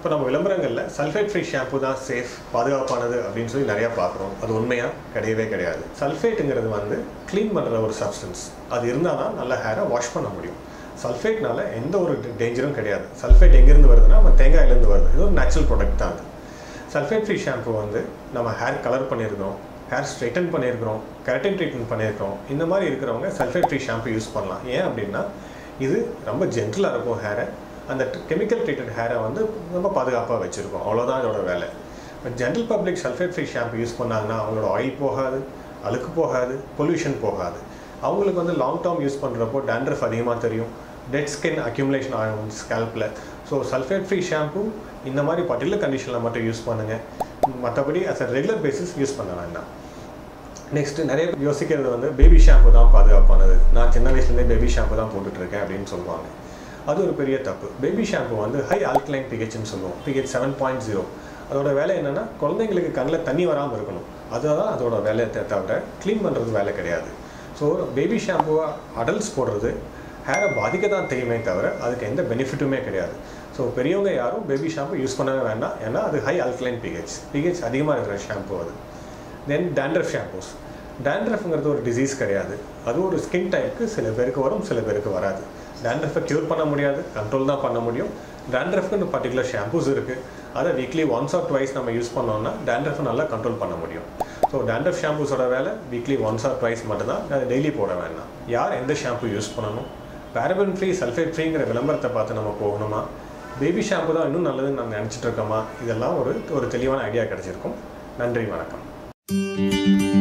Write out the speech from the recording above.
இப்போ நம்ம விளம்பரங்களில் சல்ஃபேட் ஃப்ரீ ஷாம்பு தான் சேஃப் பாதுகாப்பானது அப்படின்னு சொல்லி நிறையா பார்க்குறோம் அது உண்மையாக கிடையவே கிடையாது சல்ஃபேட்டுங்கிறது வந்து க்ளீன் பண்ணுற ஒரு சப்ஸ்டன்ஸ் அது இருந்தால் தான் நல்ல ஹேரை வாஷ் பண்ண முடியும் சல்ஃபேட்னால எந்த ஒரு டேஞ்சரும் கிடையாது சல்ஃபேட் எங்கேருந்து வருதுன்னா நம்ம தேங்காயிலேருந்து வருது இது ஒரு நேச்சுரல் ப்ராடக்ட் தான் அது சல்ஃபேட் ஃப்ரீ ஷாம்பு வந்து நம்ம ஹேர் கலர் பண்ணியிருக்கிறோம் ஹேர் ஸ்ட்ரைட்டன் பண்ணியிருக்கிறோம் கெரட்டின் ட்ரீட்மெண்ட் பண்ணியிருக்கிறோம் இந்த மாதிரி இருக்கிறவங்க சல்ஃபேட் ஃப்ரீ ஷாம்பு யூஸ் பண்ணலாம் ஏன் அப்படின்னா இது ரொம்ப ஜென்டிலாக இருக்கும் ஹேரை அந்த கெமிக்கல் ட்ரீட்டட் ஹேரை வந்து ரொம்ப பாதுகாப்பாக வச்சுருக்கோம் அவ்வளோதான் இதோட வேலை but general public sulphate free shampoo use பண்ணாங்கன்னா அவங்களோட ஆயில் போகாது அழுக்கு போகாது பொல்யூஷன் போகாது அவங்களுக்கு வந்து லாங் டேர்ம் யூஸ் பண்ணுறப்போ டேண்ட்ரஃப் அதிகமாக தெரியும் டெட் ஸ்கின் அக்யூமுலேஷன் ஆகும் ஸ்கேல்பில் ஸோ சல்ஃபேட் ஃப்ரீ ஷாம்பு இந்த மாதிரி பர்டிகுலர் கண்டிஷனில் மட்டும் யூஸ் பண்ணுங்கள் மற்றபடி as a regular basis use பண்ண வேண்டாம் நெக்ஸ்ட்டு நிறைய பேர் யோசிக்கிறது வந்து பேபி ஷாம்பு தான் பாதுகாப்பானது நான் சின்ன வயசுலேருந்தே பேபி ஷாம்பு தான் போட்டுட்ருக்கேன் அப்படின்னு சொல்லுவாங்க அது ஒரு பெரிய தப்பு பேபி ஷாம்பு வந்து ஹை ஆல்கலைன் பிஹெச்னு சொல்லுவோம் பிஹெச் செவன் பாயிண்ட் ஜீரோ அதோட வேலை என்னென்னா குழந்தைங்களுக்கு கண்ணில் தண்ணி வராமல் இருக்கணும் அதுதான் அதோட வேலையை தவிர க்ளீன் பண்ணுறது வேலை கிடையாது ஸோ பேபி ஷாம்புவை அடல்ட்ஸ் போடுறது ஹேரை பாதிக்க தான் தெரியுமே தவிர அதுக்கு எந்த பெனிஃபிட்டுமே கிடையாது ஸோ பெரியவங்க யாரும் பேபி ஷாம்பு யூஸ் பண்ணவே வேண்டாம் ஏன்னா அது ஹை ஆல்கலைன் பிஹெச் பிஹெச் அதிகமாக இருக்கிற ஷாம்பு அது தென் டேண்ட்ரஃப் ஷாம்பூஸ் டேண்ட்ரஃப்ங்கிறது ஒரு டிசீஸ் கிடையாது அது ஒரு ஸ்கின் டைப்புக்கு சில பேருக்கு வரும் சில பேருக்கு வராது டேண்ட்ரஃபை க்யூர் பண்ண முடியாது கண்ட்ரோல் தான் பண்ண முடியும் டேண்ட்ரஃப்னு பர்டிகுலர் ஷாம்பூஸ் இருக்குது அதை வீக்லி ஒன்ஸ் ஆர் ட்வைஸ் நம்ம யூஸ் பண்ணோம்னா டேண்ட்ரஃபை நல்லா கண்ட்ரோல் பண்ண முடியும் ஸோ டேண்ட்ரஃப் ஷாம்பூஸோட வேலை வீக்லி ஒன்ஸ் ஆர் ட்வைஸ் மட்டும்தான் அதை டெய்லி போட வேண்டாம் யார் எந்த ஷாம்பு யூஸ் பண்ணணும் பேரபன் ஃப்ரீ சல்ஃபேட் ஃப்ரீங்கிற விளம்பரத்தை பார்த்து நம்ம போகணுமா பேபி ஷாம்பு தான் இன்னும் நல்லதுன்னு நான் நினச்சிட்டு இருக்கோமா இதெல்லாம் ஒரு ஒரு தெளிவான ஐடியா கிடச்சிருக்கும் நன்றி வணக்கம்